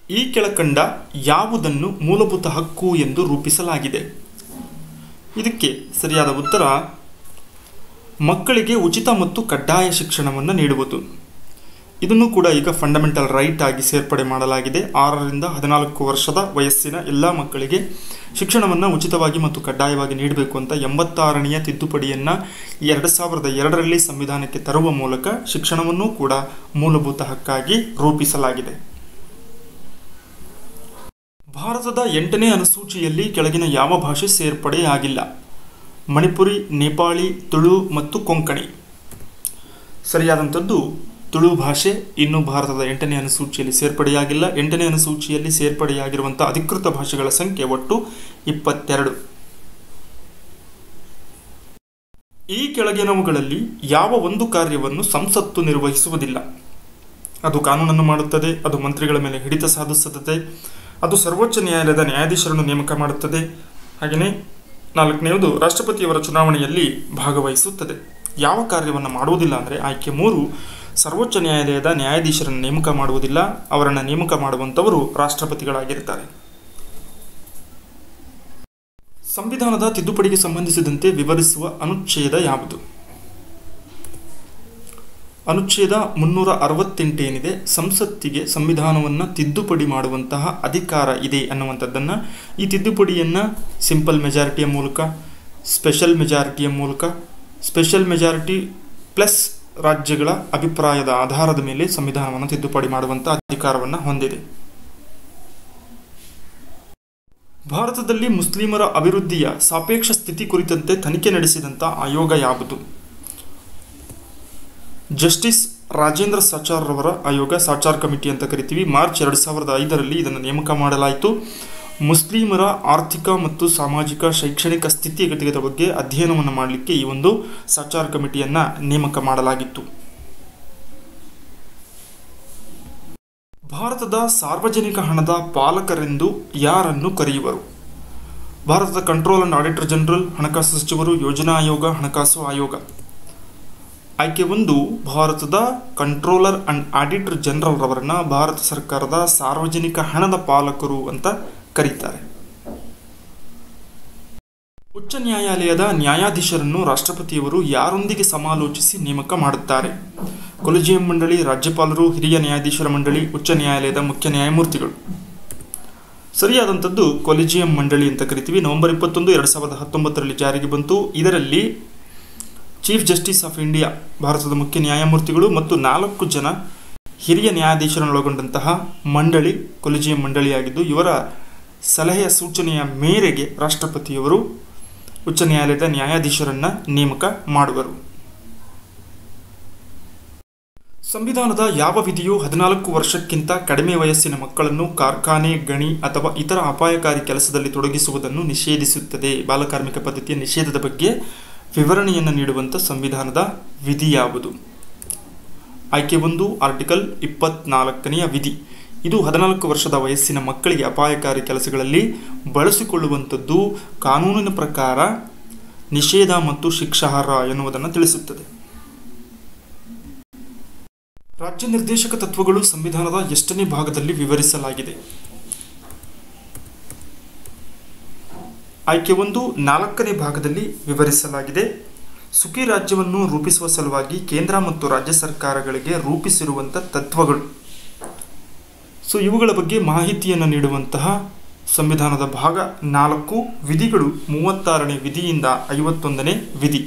ಈ ಕೆಳಕಂಡ ಯಾವುದನ್ನು ಮೂಲಭೂತ ಹಕ್ಕು ಎಂದು ರೂಪಿಸಲಾಗಿದೆ ಇದಕ್ಕೆ ಸರಿಯಾದ ಉತ್ತರ ಮಕ್ಕಳಿಗೆ ಉಚಿತ ಮತ್ತು ಕಡ್ಡಾಯ ಶಿಕ್ಷಣವನ್ನು ನೀಡುವುದು ಇದನ್ನು ಕೂಡ ಈಗ ಫಂಡಮೆಂಟಲ್ ರೈಟ್ ಆಗಿ ಸೇರ್ಪಡೆ ಮಾಡಲಾಗಿದೆ ಆರರಿಂದ ಹದಿನಾಲ್ಕು ವರ್ಷದ ವಯಸ್ಸಿನ ಎಲ್ಲ ಮಕ್ಕಳಿಗೆ ಶಿಕ್ಷಣವನ್ನು ಉಚಿತವಾಗಿ ಮತ್ತು ಕಡ್ಡಾಯವಾಗಿ ನೀಡಬೇಕು ಅಂತ ಎಂಬತ್ತಾರನೆಯ ತಿದ್ದುಪಡಿಯನ್ನು ಎರಡು ಸಾವಿರದ ಎರಡರಲ್ಲಿ ಸಂವಿಧಾನಕ್ಕೆ ತರುವ ಮೂಲಕ ಶಿಕ್ಷಣವನ್ನು ಕೂಡ ಮೂಲಭೂತ ಹಕ್ಕಾಗಿ ರೂಪಿಸಲಾಗಿದೆ ಭಾರತದ ಎಂಟನೇ ಅನುಸೂಚಿಯಲ್ಲಿ ಕೆಳಗಿನ ಯಾವ ಭಾಷೆ ಸೇರ್ಪಡೆಯಾಗಿಲ್ಲ ಮಣಿಪುರಿ ನೇಪಾಳಿ ತುಳು ಮತ್ತು ಕೊಂಕಣಿ ಸರಿಯಾದಂಥದ್ದು ತುಳು ಭಾಷೆ ಇನ್ನೂ ಭಾರತದ ಎಂಟನೇ ಅನುಸೂಚಿಯಲ್ಲಿ ಸೇರ್ಪಡೆಯಾಗಿಲ್ಲ ಎಂಟನೇ ಅನುಸೂಚಿಯಲ್ಲಿ ಸೇರ್ಪಡೆಯಾಗಿರುವಂಥ ಅಧಿಕೃತ ಭಾಷೆಗಳ ಸಂಖ್ಯೆ ಒಟ್ಟು ಇಪ್ಪತ್ತೆರಡು ಈ ಕೆಳಗಿನವುಗಳಲ್ಲಿ ಯಾವ ಒಂದು ಕಾರ್ಯವನ್ನು ಸಂಸತ್ತು ನಿರ್ವಹಿಸುವುದಿಲ್ಲ ಅದು ಕಾನೂನನ್ನು ಮಾಡುತ್ತದೆ ಅದು ಮಂತ್ರಿಗಳ ಮೇಲೆ ಹಿಡಿತ ಸಾಧಿಸುತ್ತದೆ ಅದು ಸರ್ವೋಚ್ಚ ನ್ಯಾಯಾಲಯದ ನ್ಯಾಯಾಧೀಶರನ್ನು ನೇಮಕ ಮಾಡುತ್ತದೆ ಹಾಗೆಯೇ ನಾಲ್ಕನೆಯದು ರಾಷ್ಟ್ರಪತಿಯವರ ಚುನಾವಣೆಯಲ್ಲಿ ಭಾಗವಹಿಸುತ್ತದೆ ಯಾವ ಕಾರ್ಯವನ್ನು ಮಾಡುವುದಿಲ್ಲ ಅಂದರೆ ಆಯ್ಕೆ ಮೂರು ಸರ್ವೋಚ್ಚ ನ್ಯಾಯಾಲಯದ ನ್ಯಾಯಾಧೀಶರನ್ನು ನೇಮಕ ಮಾಡುವುದಿಲ್ಲ ಅವರನ್ನು ನೇಮಕ ಮಾಡುವಂಥವರು ರಾಷ್ಟ್ರಪತಿಗಳಾಗಿರ್ತಾರೆ ಸಂವಿಧಾನದ ತಿದ್ದುಪಡಿಗೆ ಸಂಬಂಧಿಸಿದಂತೆ ವಿವರಿಸುವ ಅನುಚ್ಛೇದ ಯಾವುದು ಅನುಚ್ಛೇದ ಮುನ್ನೂರ ಅರವತ್ತೆಂಟೇನಿದೆ ಸಂಸತ್ತಿಗೆ ಸಂವಿಧಾನವನ್ನು ತಿದ್ದುಪಡಿ ಮಾಡುವಂತಹ ಅಧಿಕಾರ ಇದೆ ಅನ್ನುವಂಥದ್ದನ್ನು ಈ ತಿದ್ದುಪಡಿಯನ್ನು ಸಿಂಪಲ್ ಮೆಜಾರಿಟಿಯ ಮೂಲಕ ಸ್ಪೆಷಲ್ ಮೆಜಾರಿಟಿಯ ಮೂಲಕ ಸ್ಪೆಷಲ್ ಮೆಜಾರಿಟಿ ಪ್ಲಸ್ ರಾಜ್ಯಗಳ ಅಭಿಪ್ರಾಯದ ಆಧಾರದ ಮೇಲೆ ಸಂವಿಧಾನವನ್ನು ತಿದ್ದುಪಡಿ ಮಾಡುವಂಥ ಅಧಿಕಾರವನ್ನು ಹೊಂದಿದೆ ಭಾರತದಲ್ಲಿ ಮುಸ್ಲಿಮರ ಅಭಿವೃದ್ಧಿಯ ಸಾಪೇಕ್ಷ ಸ್ಥಿತಿ ಕುರಿತಂತೆ ತನಿಖೆ ನಡೆಸಿದಂಥ ಆಯೋಗ ಯಾವುದು ಜಸ್ಟಿಸ್ ರಾಜೇಂದ್ರ ಸಾಚಾರ್ರವರ ಆಯೋಗ ಸಾಚಾರ್ ಕಮಿಟಿ ಅಂತ ಕರಿತೀವಿ ಮಾರ್ಚ್ ಎರಡು ಸಾವಿರದ ಐದರಲ್ಲಿ ಇದನ್ನು ನೇಮಕ ಮಾಡಲಾಯಿತು ಮುಸ್ಲಿಮರ ಆರ್ಥಿಕ ಮತ್ತು ಸಾಮಾಜಿಕ ಶೈಕ್ಷಣಿಕ ಸ್ಥಿತಿಗತಿಗಳ ಬಗ್ಗೆ ಅಧ್ಯಯನವನ್ನು ಮಾಡಲಿಕ್ಕೆ ಈ ಒಂದು ಸಾಚಾರ್ ಕಮಿಟಿಯನ್ನು ನೇಮಕ ಮಾಡಲಾಗಿತ್ತು ಭಾರತದ ಸಾರ್ವಜನಿಕ ಹಣದ ಪಾಲಕರೆಂದು ಯಾರನ್ನು ಕರೆಯುವರು ಭಾರತದ ಕಂಟ್ರೋಲ್ ಅಂಡ್ ಆಡಿಟರ್ ಜನರಲ್ ಹಣಕಾಸು ಸಚಿವರು ಯೋಜನಾ ಆಯೋಗ ಹಣಕಾಸು ಆಯೋಗ ಆಯ್ಕೆ ಒಂದು ಭಾರತದ ಕಂಟ್ರೋಲರ್ ಅಂಡ್ ಆಡಿಟರ್ ಜನರಲ್ ರವರನ್ನ ಭಾರತ ಸರ್ಕಾರದ ಸಾರ್ವಜನಿಕ ಹಣದ ಪಾಲಕರು ಅಂತ ಕರೀತಾರೆ ಉಚ್ಚ ನ್ಯಾಯಾಲಯದ ನ್ಯಾಯಾಧೀಶರನ್ನು ರಾಷ್ಟ್ರಪತಿಯವರು ಯಾರೊಂದಿಗೆ ಸಮಾಲೋಚಿಸಿ ನೇಮಕ ಮಾಡುತ್ತಾರೆ ಕೊಲಿಜಿಯಂ ಮಂಡಳಿ ರಾಜ್ಯಪಾಲರು ಹಿರಿಯ ನ್ಯಾಯಾಧೀಶರ ಮಂಡಳಿ ಉಚ್ಚ ನ್ಯಾಯಾಲಯದ ಮುಖ್ಯ ನ್ಯಾಯಮೂರ್ತಿಗಳು ಸರಿಯಾದಂಥದ್ದು ಕೊಲಿಜಿಯಂ ಮಂಡಳಿ ಅಂತ ಕರಿತೀವಿ ನವೆಂಬರ್ ಇಪ್ಪತ್ತೊಂದು ಎರಡು ಸಾವಿರದ ಹತ್ತೊಂಬತ್ತರಲ್ಲಿ ಜಾರಿಗೆ ಬಂತು ಇದರಲ್ಲಿ ಚೀಫ್ ಜಸ್ಟಿಸ್ ಆಫ್ ಇಂಡಿಯಾ ಭಾರತದ ಮುಖ್ಯ ನ್ಯಾಯಮೂರ್ತಿಗಳು ಮತ್ತು ನಾಲ್ಕು ಜನ ಹಿರಿಯ ನ್ಯಾಯಾಧೀಶರನ್ನೊಳಗೊಂಡಂತಹ ಮಂಡಳಿ ಕೊಲಿಜಿಯಂ ಮಂಡಳಿಯಾಗಿದ್ದು ಇವರ ಸಲಹೆಯ ಸೂಚನೆಯ ಮೇರೆಗೆ ರಾಷ್ಟ್ರಪತಿಯವರು ಉಚ್ಚ ನ್ಯಾಯಾಲಯದ ನ್ಯಾಯಾಧೀಶರನ್ನ ನೇಮಕ ಮಾಡುವರು ಸಂವಿಧಾನದ ಯಾವ ವಿಧಿಯು ಹದಿನಾಲ್ಕು ವರ್ಷಕ್ಕಿಂತ ಕಡಿಮೆ ವಯಸ್ಸಿನ ಮಕ್ಕಳನ್ನು ಕಾರ್ಖಾನೆ ಗಣಿ ಅಥವಾ ಇತರ ಅಪಾಯಕಾರಿ ಕೆಲಸದಲ್ಲಿ ತೊಡಗಿಸುವುದನ್ನು ನಿಷೇಧಿಸುತ್ತದೆ ಬಾಲಕಾರ್ಮಿಕ ಪದ್ಧತಿಯ ನಿಷೇಧದ ಬಗ್ಗೆ ವಿವರಣೆಯನ್ನು ನೀಡುವಂಥ ಸಂವಿಧಾನದ ವಿಧಿ ಯಾವುದು ಆಯ್ಕೆ ಒಂದು ಆರ್ಟಿಕಲ್ ಇಪ್ಪತ್ನಾಲ್ಕನೆಯ ವಿಧಿ ಇದು ಹದಿನಾಲ್ಕು ವರ್ಷದ ವಯಸ್ಸಿನ ಮಕ್ಕಳಿಗೆ ಅಪಾಯಕಾರಿ ಕೆಲಸಗಳಲ್ಲಿ ಬಳಸಿಕೊಳ್ಳುವಂಥದ್ದು ಕಾನೂನಿನ ಪ್ರಕಾರ ನಿಷೇಧ ಮತ್ತು ಶಿಕ್ಷಾರ್ಹ ಎನ್ನುವುದನ್ನು ತಿಳಿಸುತ್ತದೆ ರಾಜ್ಯ ನಿರ್ದೇಶಕ ತತ್ವಗಳು ಸಂವಿಧಾನದ ಎಷ್ಟನೇ ಭಾಗದಲ್ಲಿ ವಿವರಿಸಲಾಗಿದೆ ಆಯ್ಕೆ ಒಂದು ನಾಲ್ಕನೇ ಭಾಗದಲ್ಲಿ ವಿವರಿಸಲಾಗಿದೆ ಸುಖಿ ರಾಜ್ಯವನ್ನು ರೂಪಿಸುವ ಸಲುವಾಗಿ ಕೇಂದ್ರ ಮತ್ತು ರಾಜ್ಯ ಸರ್ಕಾರಗಳಿಗೆ ರೂಪಿಸಿರುವಂಥ ತತ್ವಗಳು ಸೊ ಇವುಗಳ ಬಗ್ಗೆ ಮಾಹಿತಿಯನ್ನು ನೀಡುವಂತಹ ಸಂವಿಧಾನದ ಭಾಗ ನಾಲ್ಕು ವಿಧಿಗಳು ಮೂವತ್ತಾರನೇ ವಿಧಿಯಿಂದ ಐವತ್ತೊಂದನೇ ವಿಧಿ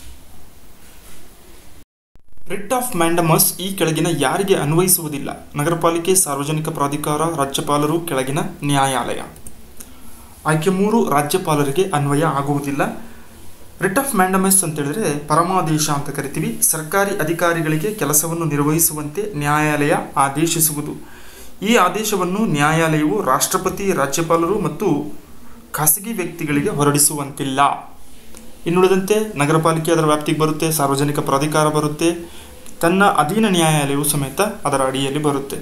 ರಿಟ್ ಆಫ್ ಮ್ಯಾಂಡಮಸ್ ಈ ಕೆಳಗಿನ ಯಾರಿಗೆ ಅನ್ವಯಿಸುವುದಿಲ್ಲ ನಗರಪಾಲಿಕೆ ಸಾರ್ವಜನಿಕ ಪ್ರಾಧಿಕಾರ ರಾಜ್ಯಪಾಲರು ಕೆಳಗಿನ ನ್ಯಾಯಾಲಯ ಆಯ್ಕೆ ಮೂರು ರಾಜ್ಯಪಾಲರಿಗೆ ಅನ್ವಯ ಆಗುವುದಿಲ್ಲ ರಿಟ್ ಆಫ್ ಮ್ಯಾಂಡಮಸ್ ಅಂತ ಹೇಳಿದ್ರೆ ಪರಮಾದೇಶ ಅಂತ ಕರಿತೀವಿ ಸರ್ಕಾರಿ ಅಧಿಕಾರಿಗಳಿಗೆ ಕೆಲಸವನ್ನು ನಿರ್ವಹಿಸುವಂತೆ ನ್ಯಾಯಾಲಯ ಆದೇಶಿಸುವುದು ಈ ಆದೇಶವನ್ನು ನ್ಯಾಯಾಲಯವು ರಾಷ್ಟ್ರಪತಿ ರಾಜ್ಯಪಾಲರು ಮತ್ತು ಖಾಸಗಿ ವ್ಯಕ್ತಿಗಳಿಗೆ ಹೊರಡಿಸುವಂತಿಲ್ಲ ಇನ್ನುಳಿದಂತೆ ನಗರ ಪಾಲಿಕೆ ಅದರ ವ್ಯಾಪ್ತಿಗೆ ಬರುತ್ತೆ ಸಾರ್ವಜನಿಕ ಪ್ರಾಧಿಕಾರ ಬರುತ್ತೆ ತನ್ನ ಅಧೀನ ನ್ಯಾಯಾಲಯವು ಸಮೇತ ಅದರ ಅಡಿಯಲ್ಲಿ ಬರುತ್ತೆ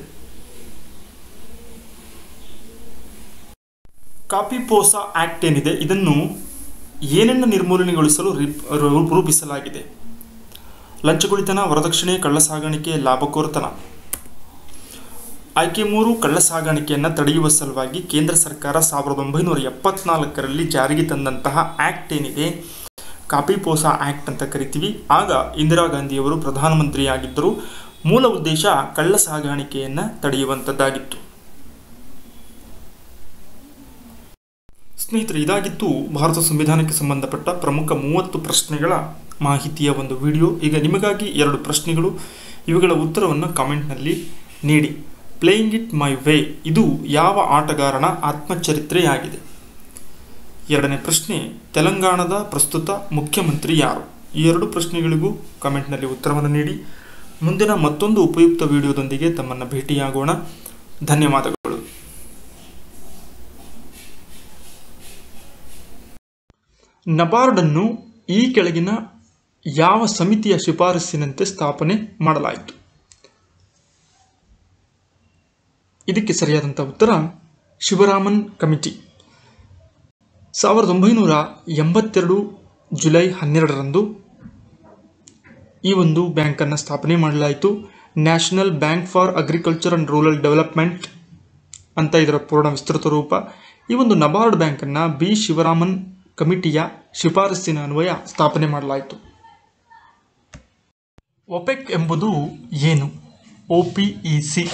ಕಾಪಿಪೋಸಾ ಆಕ್ಟ್ ಏನಿದೆ ಇದನ್ನು ಏನನ್ನು ನಿರ್ಮೂಲನೆಗೊಳಿಸಲು ರಿಪ್- ರೂ- ರೂಪಿಸಲಾಗಿದೆ ಲಂಚಗುಳಿತನ ವರದಕ್ಷಿಣೆ ಕಳ್ಳ ಸಾಗಾಣಿಕೆ ಲಾಭಕೋರತನ ಆಯ್ಕೆ ಮೂರು ಕಳ್ಳ ಸಾಗಾಣಿಕೆಯನ್ನು ತಡೆಯುವ ಸಲುವಾಗಿ ಕೇಂದ್ರ ಸರ್ಕಾರ ಸಾವಿರದ ಒಂಬೈನೂರ ಎಪ್ಪತ್ನಾಲ್ಕರಲ್ಲಿ ಜಾರಿಗೆ ತಂದಂತಹ ಆ್ಯಕ್ಟ್ ಏನಿದೆ ಕಾಪಿಪೋಸಾ ಆ್ಯಕ್ಟ್ ಅಂತ ಕರಿತೀವಿ ಆಗ ಇಂದಿರಾ ಗಾಂಧಿಯವರು ಪ್ರಧಾನಮಂತ್ರಿಯಾಗಿದ್ದರು ಮೂಲ ಉದ್ದೇಶ ಕಳ್ಳ ಸಾಗಾಣಿಕೆಯನ್ನು ತಡೆಯುವಂಥದ್ದಾಗಿತ್ತು ಸ್ನೇಹಿತರೆ ಇದಾಗಿತ್ತು ಭಾರತ ಸಂವಿಧಾನಕ್ಕೆ ಸಂಬಂಧಪಟ್ಟ ಪ್ರಮುಖ ಮೂವತ್ತು ಪ್ರಶ್ನೆಗಳ ಮಾಹಿತಿಯ ಒಂದು ವಿಡಿಯೋ ಈಗ ನಿಮಗಾಗಿ ಎರಡು ಪ್ರಶ್ನೆಗಳು ಇವುಗಳ ಉತ್ತರವನ್ನು ಕಾಮೆಂಟ್ನಲ್ಲಿ ನೀಡಿ ಪ್ಲೇಯಿಂಗ್ ಇಟ್ ಮೈ ವೇ ಇದು ಯಾವ ಆಟಗಾರನ ಆತ್ಮಚರಿತ್ರೆಯಾಗಿದೆ ಎರಡನೇ ಪ್ರಶ್ನೆ ತೆಲಂಗಾಣದ ಪ್ರಸ್ತುತ ಮುಖ್ಯಮಂತ್ರಿ ಯಾರು ಈ ಎರಡು ಪ್ರಶ್ನೆಗಳಿಗೂ ಕಾಮೆಂಟ್ನಲ್ಲಿ ಉತ್ತರವನ್ನು ನೀಡಿ ಮುಂದಿನ ಮತ್ತೊಂದು ಉಪಯುಕ್ತ ವಿಡಿಯೋದೊಂದಿಗೆ ತಮ್ಮನ್ನು ಭೇಟಿಯಾಗೋಣ ಧನ್ಯವಾದಗಳು ನಬಾರ್ಡನ್ನು ಈ ಕೆಳಗಿನ ಯಾವ ಸಮಿತಿಯ ಶಿಫಾರಸ್ಸಿನಂತೆ ಸ್ಥಾಪನೆ ಮಾಡಲಾಯಿತು ಇದಕ್ಕೆ ಸರಿಯಾದಂಥ ಉತ್ತರ ಶಿವರಾಮನ್ ಕಮಿಟಿ ಸಾವಿರದ ಒಂಬೈನೂರ ಎಂಬತ್ತೆರಡು ಜುಲೈ ಹನ್ನೆರಡರಂದು ಈ ಒಂದು ಬ್ಯಾಂಕನ್ನು ಸ್ಥಾಪನೆ ಮಾಡಲಾಯಿತು national bank for agriculture and rural development ಅಂತ ಇದರ ಪೂರ್ಣ ವಿಸ್ತೃತ ರೂಪ ಈ ಒಂದು ನಬಾರ್ಡ್ ಬ್ಯಾಂಕನ್ನು ಬಿ ಶಿವರಾಮನ್ ಕಮಿಟಿಯ ಶಿಫಾರಸ್ಸಿನ ಅನ್ವಯ ಸ್ಥಾಪನೆ ಮಾಡಲಾಯಿತು ಒಪೆಕ್ ಎಂಬುದು ಏನು O P E C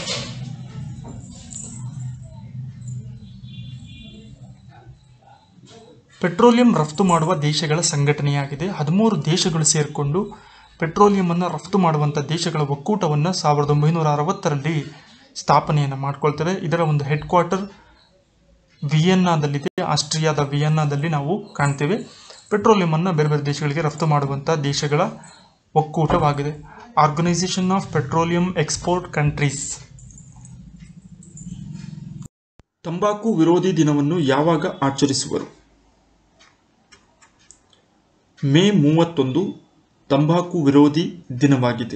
petroleum ರಫ್ತು ಮಾಡುವ ದೇಶಗಳ ಸಂಘಟನೆಯಾಗಿದೆ ಹದಿಮೂರು ದೇಶಗಳು ಸೇರಿಕೊಂಡು ಪೆಟ್ರೋಲಿಯಮನ್ನು ರಫ್ತು ಮಾಡುವಂಥ ದೇಶಗಳ ಒಕ್ಕೂಟವನ್ನು ಸಾವಿರದ ಒಂಬೈನೂರ ಅರವತ್ತರಲ್ಲಿ ಸ್ಥಾಪನೆಯನ್ನು ಮಾಡ್ಕೊಳ್ತೇವೆ ಇದರ ಒಂದು ಹೆಡ್ ಕ್ವಾರ್ಟರ್ ವಿಯೆನ್ನಾದಲ್ಲಿದೆ ಆಸ್ಟ್ರಿಯಾದ ವಿಯೆನ್ನಾದಲ್ಲಿ ನಾವು ಕಾಣ್ತೇವೆ ಪೆಟ್ರೋಲಿಯಮನ್ನು ಬೇರೆ ಬೇರೆ ದೇಶಗಳಿಗೆ ರಫ್ತು ಮಾಡುವಂಥ ದೇಶಗಳ ಒಕ್ಕೂಟವಾಗಿದೆ organisation of petroleum export countries ತಂಬಾಕು ವಿರೋಧಿ ದಿನವನ್ನು ಯಾವಾಗ ಆಚರಿಸುವರು ಮೇ ಮೂವತ್ತೊಂದು ತಂಬಾಕು ವಿರೋಧಿ ದಿನವಾಗಿದೆ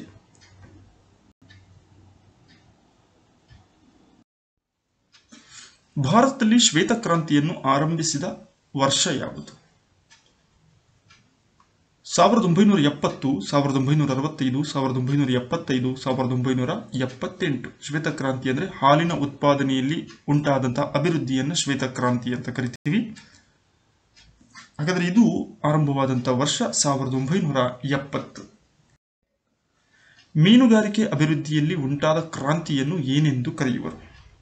ಭಾರತದಲ್ಲಿ ಶ್ವೇತಕ್ರಾಂತಿಯನ್ನು ಆರಂಭಿಸಿದ ವರ್ಷ ಯಾವುದು ಸಾವಿರದ ಒಂಬೈನೂರ ಎಪ್ಪತ್ತು ಸಾವಿರದ ಒಂಬೈನೂರ ಅರವತ್ತೈದು ಸಾವಿರದ ಒಂಬೈನೂರ ಎಪ್ಪತ್ತೈದು ಸಾವಿರದ ಒಂಬೈನೂರ ಎಪ್ಪತ್ತೆಂಟು ಶ್ವೇತಕ್ರಾಂತಿ ಅಂದರೆ ಹಾಲಿನ ಉತ್ಪಾದನೆಯಲ್ಲಿ ಉಂಟಾದಂತಹ ಅಭಿವೃದ್ಧಿಯನ್ನು ಶ್ವೇತಕ್ರಾಂತಿ ಅಂತ ಕರಿತೀವಿ ಹಾಗಾದರೆ ಇದು ಆರಂಭವಾದಂಥ ವರ್ಷ ಸಾವಿರದ ಒಂಬೈನೂರ ಎಪ್ಪತ್ತು ಮೀನುಗಾರಿಕೆ ಅಭಿವೃದ್ಧಿಯಲ್ಲಿ ಉಂಟಾದ ಕ್ರಾಂತಿಯನ್ನು ಏನೆಂದು ಕರೆಯುವರು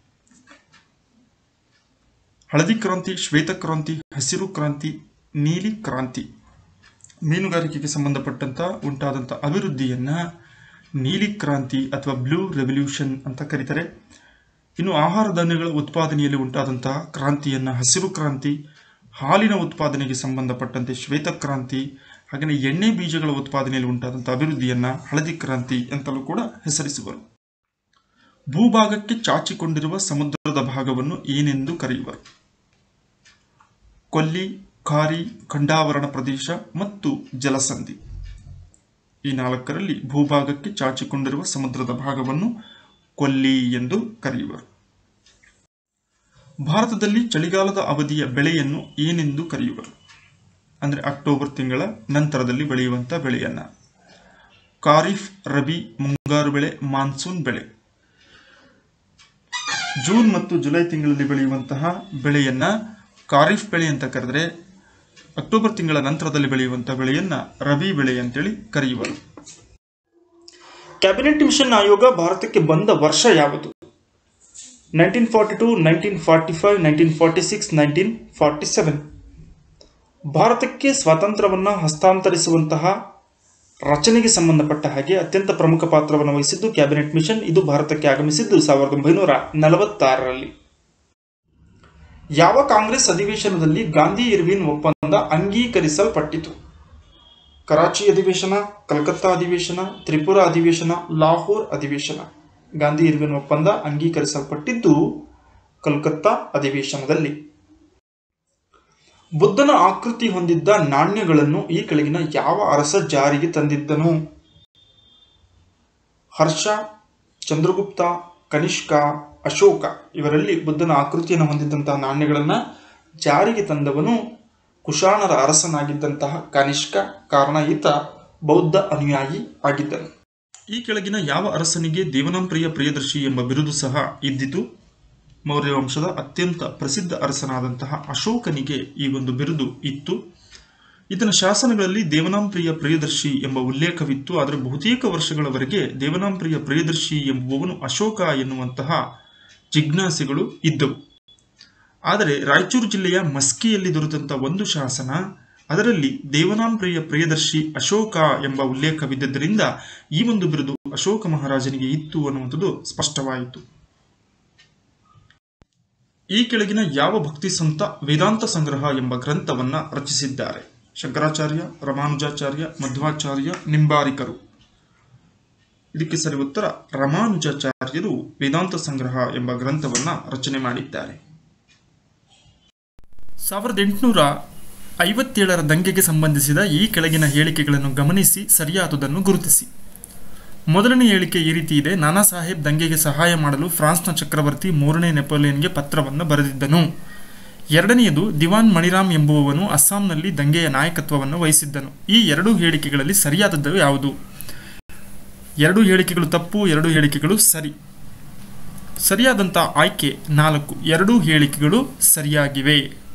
ಹಳದಿ ಕ್ರಾಂತಿ ಶ್ವೇತಕ್ರಾಂತಿ ಹಸಿರು ಕ್ರಾಂತಿ ನೀಲಿ ಕ್ರಾಂತಿ ಮೀನುಗಾರಿಕೆಗೆ ಸಂಬಂಧಪಟ್ಟಂತ ಉಂಟಾದಂಥ ಅಭಿವೃದ್ಧಿಯನ್ನ ನೀಲಿ ಕ್ರಾಂತಿ ಅಥವಾ ಬ್ಲೂ ರೆವಲ್ಯೂಷನ್ ಅಂತ ಕರೀತಾರೆ ಇನ್ನು ಆಹಾರ ಧಾನ್ಯಗಳ ಉತ್ಪಾದನೆಯಲ್ಲಿ ಉಂಟಾದಂತಹ ಕ್ರಾಂತಿಯನ್ನ ಹಸಿರು ಕ್ರಾಂತಿ ಹಾಲಿನ ಉತ್ಪಾದನೆಗೆ ಸಂಬಂಧಪಟ್ಟಂತೆ ಶ್ವೇತಕ್ರಾಂತಿ ಹಾಗೆಯೇ ಎಣ್ಣೆ ಬೀಜಗಳ ಉತ್ಪಾದನೆಯಲ್ಲಿ ಉಂಟಾದಂಥ ಅಭಿವೃದ್ಧಿಯನ್ನ ಹಳದಿ ಕ್ರಾಂತಿ ಅಂತಲೂ ಕೂಡ ಹೆಸರಿಸುವರು ಭೂಭಾಗಕ್ಕೆ ಚಾಚಿಕೊಂಡಿರುವ ಸಮುದ್ರದ ಭಾಗವನ್ನು ಏನೆಂದು ಕರೆಯುವರು ಕೊಲ್ಲಿ ಖಾರಿ ಖಂಡಾವರಣ ಪ್ರದೇಶ ಮತ್ತು ಜಲಸಂಧಿ ಈ ನಾಲ್ಕರಲ್ಲಿ ಭೂಭಾಗಕ್ಕೆ ಚಾಚಿಕೊಂಡಿರುವ ಸಮುದ್ರದ ಭಾಗವನ್ನು ಕೊಲ್ಲಿ ಎಂದು ಕರೆಯುವರು ಭಾರತದಲ್ಲಿ ಚಳಿಗಾಲದ ಅವಧಿಯ ಬೆಳೆಯನ್ನು ಏನೆಂದು ಕರೆಯುವರು ಅಂದರೆ ಅಕ್ಟೋಬರ್ ತಿಂಗಳ ನಂತರದಲ್ಲಿ ಬೆಳೆಯುವಂಥ ಬೆಳೆಯನ್ನ ಖಾರಿಫ್ ರಬಿ ಮುಂಗಾರು ಬೆಳೆ ಮಾನ್ಸೂನ್ ಬೆಳೆ ಜೂನ್ ಮತ್ತು ಜುಲೈ ತಿಂಗಳಲ್ಲಿ ಬೆಳೆಯುವಂತಹ ಬೆಳೆಯನ್ನ ಖಾರಿಫ್ ಬೆಳೆ ಅಂತ ಕರೆದರೆ ಅಕ್ಟೋಬರ್ ತಿಂಗಳ ನಂತರದಲ್ಲಿ ಬೆಳೆಯುವಂತಹ ಬೆಳೆಯನ್ನ ರಬಿ ಬೆಳೆ ಅಂತೇಳಿ ಕರೆಯುವರು ಕ್ಯಾಬಿನೆಟ್ ಮಿಷನ್ ಆಯೋಗ ಭಾರತಕ್ಕೆ ಬಂದ ವರ್ಷ ಯಾವುದು nineteen forty two nineteen forty five nineteen forty six nineteen forty seven ಭಾರತಕ್ಕೆ ಸ್ವಾತಂತ್ರ್ಯವನ್ನು ಹಸ್ತಾಂತರಿಸುವಂತಹ ರಚನೆಗೆ ಸಂಬಂಧಪಟ್ಟ ಹಾಗೆ ಅತ್ಯಂತ ಪ್ರಮುಖ ಪಾತ್ರವನ್ನು ವಹಿಸಿದ್ದು ಕ್ಯಾಬಿನೆಟ್ ಮಿಷನ್ ಇದು ಭಾರತಕ್ಕೆ ಆಗಮಿಸಿದ್ದು ಸಾವಿರದ ಒಂಬೈನೂರ ನಲವತ್ತಾರರಲ್ಲಿ ಯಾವ ಕಾಂಗ್ರೆಸ್ ಅಧಿವೇಶನದಲ್ಲಿ ಗಾಂಧಿ ಇರ್ವಿನ್ ಒಪ್ಪಂದ ಅಂಗೀಕರಿಸಲ್ಪಟ್ಟಿತು ಕರಾಚಿ ಅಧಿವೇಶನ ಕಲ್ಕತ್ತಾ ಅಧಿವೇಶನ ತ್ರಿಪುರ ಅಧಿವೇಶನ ಲಾಹೋರ್ ಅಧಿವೇಶನ ಗಾಂಧಿ ಇರ್ವಿನ್ ಒಪ್ಪಂದ ಅಂಗೀಕರಿಸಲ್ಪಟ್ಟಿದ್ದು ಕಲ್ಕತ್ತಾ ಅಧಿವೇಶನದಲ್ಲಿ ಬುದ್ಧನ ಆಕೃತಿ ಹೊಂದಿದ್ದ ನಾಣ್ಯಗಳನ್ನು ಈ ಕೆಳಗಿನ ಯಾವ ಅರಸ ಜಾರಿಗೆ ತಂದಿದ್ದನು ಹರ್ಷ ಚಂದ್ರಗುಪ್ತ ಕನಿಷ್ಕ ಅಶೋಕ ಇವರಲ್ಲಿ ಬುದ್ಧನ ಆಕೃತಿಯನ್ನು ಹೊಂದಿದ್ದಂತಹ ನಾಣ್ಯಗಳನ್ನು ಜಾರಿಗೆ ತಂದವನು ಕುಶಾಣರ ಅರಸನಾಗಿದ್ದಂತಹ ಕನಿಷ್ಕ ಕಾರಣ ಈತ ಬೌದ್ಧ ಅನುಯಾಯಿ ಆಗಿದ್ದನು ಈ ಕೆಳಗಿನ ಯಾವ ಅರಸನಿಗೆ ದೇವನಾಂಪ್ರಿಯ ಪ್ರಿಯದರ್ಶಿ ಎಂಬ ಬಿರುದು ಸಹ ಇದ್ದಿತು ಮೌರ್ಯ ವಂಶದ ಅತ್ಯಂತ ಪ್ರಸಿದ್ಧ ಅರಸನಾದಂತಹ ಅಶೋಕನಿಗೆ ಈ ಒಂದು ಬಿರುದು ಇತ್ತು ಈತನ ಶಾಸನಗಳಲ್ಲಿ ದೇವನಾಂಪ್ರಿಯ ಪ್ರಿಯದರ್ಶಿ ಎಂಬ ಉಲ್ಲೇಖವಿತ್ತು ಆದರೆ ಬಹುತೇಕ ವರ್ಷಗಳವರೆಗೆ ದೇವನಾಂಪ್ರಿಯ ಪ್ರಿಯದರ್ಶಿ ಎಂಬುವವನು ಅಶೋಕ ಎನ್ನುವಂತಹ ಜಿಜ್ಞಾಸೆಗಳು ಇದ್ದವು ಆದರೆ ರಾಯಚೂರು ಜಿಲ್ಲೆಯ ಮಸ್ಕಿಯಲ್ಲಿ ದೊರೆತಂಥ ಒಂದು ಶಾಸನ ಅದರಲ್ಲಿ ದೇವನಾಂಪ್ರಿಯ ಪ್ರಿಯದರ್ಶಿ ಅಶೋಕ ಎಂಬ ಉಲ್ಲೇಖವಿದ್ದರಿಂದ ಈ ಒಂದು ಬಿರುದು ಅಶೋಕ ಮಹಾರಾಜನಿಗೆ ಇತ್ತು ಅನ್ನುವಂಥದ್ದು ಸ್ಪಷ್ಟವಾಯಿತು ಈ ಕೆಳಗಿನ ಯಾವ ಭಕ್ತಿ ಸಂತ ವೇದಾಂತ ಸಂಗ್ರಹ ಎಂಬ ಗ್ರಂಥವನ್ನ ರಚಿಸಿದ್ದಾರೆ ಶಂಕರಾಚಾರ್ಯ ರಮಾನುಜಾಚಾರ್ಯ ಮಧ್ವಾಚಾರ್ಯ ನಿಂಬಾರಿಕರು ಇದಕ್ಕೆ ಸರಿ ಉತ್ತರ ರಮಾನುಜಾಚಾರ್ಯರು ವೇದಾಂತ ಸಂಗ್ರಹ ಎಂಬ ಗ್ರಂಥವನ್ನ ರಚನೆ ಮಾಡಿದ್ದಾರೆ ಸಾವಿರದ ಎಂಟುನೂರ ಐವತ್ತೇಳರ ದಂಗೆಗೆ ಸಂಬಂಧಿಸಿದ ಈ ಕೆಳಗಿನ ಹೇಳಿಕೆಗಳನ್ನು ಗಮನಿಸಿ ಸರಿಯಾದುದನ್ನು ಗುರುತಿಸಿ ಮೊದಲನೇ ಹೇಳಿಕೆ ಈ ರೀತಿ ಇದೆ ನಾನಾ ಸಾಹೇಬ್ ದಂಗೆಗೆ ಸಹಾಯ ಮಾಡಲು ಫ್ರಾನ್ಸ್ನ ಚಕ್ರವರ್ತಿ ಮೂರನೇ ನೆಪೋಲಿಯನ್ಗೆ ಪತ್ರವನ್ನು ಬರೆದಿದ್ದನು ಎರಡನೆಯದು ದಿವಾನ್ ಮಣಿರಾಮ್ ಎಂಬುವವನು ಅಸ್ಸಾಂನಲ್ಲಿ ದಂಗೆಯ ನಾಯಕತ್ವವನ್ನು ವಹಿಸಿದ್ದನು ಈ ಎರಡೂ ಹೇಳಿಕೆಗಳಲ್ಲಿ ಸರಿಯಾದದ್ದು ಯಾವುದು ಎರಡು ಹೇಳಿಕೆಗಳು ತಪ್ಪು ಎರಡು ಹೇಳಿಕೆಗಳು ಸರಿ ಸರಿಯಾದಂಥ ಆಯ್ಕೆ ನಾಲ್ಕು ಎರಡೂ ಹೇಳಿಕೆಗಳು ಸರಿಯಾಗಿವೆ